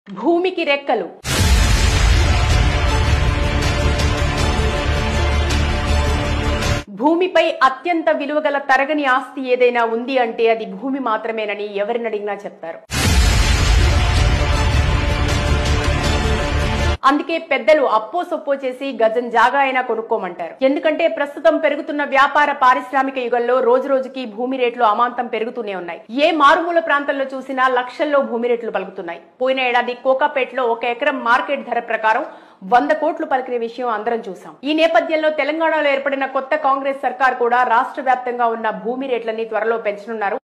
భూమికి రెక్కలు భూమిపై అత్యంత విలువగల తరగని ఆస్తి ఏదైనా ఉంది అంటే అది భూమి మాత్రమేనని ఎవరినడిగినా చెప్తారు అందుకే పెద్దలు అప్పో సొప్పో చేసి గజం జాగా అయినా కొనుక్కోమంటారు ఎందుకంటే ప్రస్తుతం పెరుగుతున్న వ్యాపార పారిశ్రామిక యుగంలో రోజు రోజుకి భూమి రేట్లు అమాంతం పెరుగుతూనే ఉన్నాయి ఏ మారుమూల ప్రాంతంలో చూసినా లక్షల్లో భూమి రేట్లు పలుకుతున్నాయి పోయిన ఏడాది కోకాపేటలో ఒక ఎకరం మార్కెట్ ధర ప్రకారం వంద కోట్లు పలికిన విషయం అందరం చూసాం ఈ నేపథ్యంలో తెలంగాణలో ఏర్పడిన కొత్త కాంగ్రెస్ సర్కార్ కూడా రాష్ట్ర వ్యాప్తంగా ఉన్న భూమి రేట్లని త్వరలో పెంచనున్నారు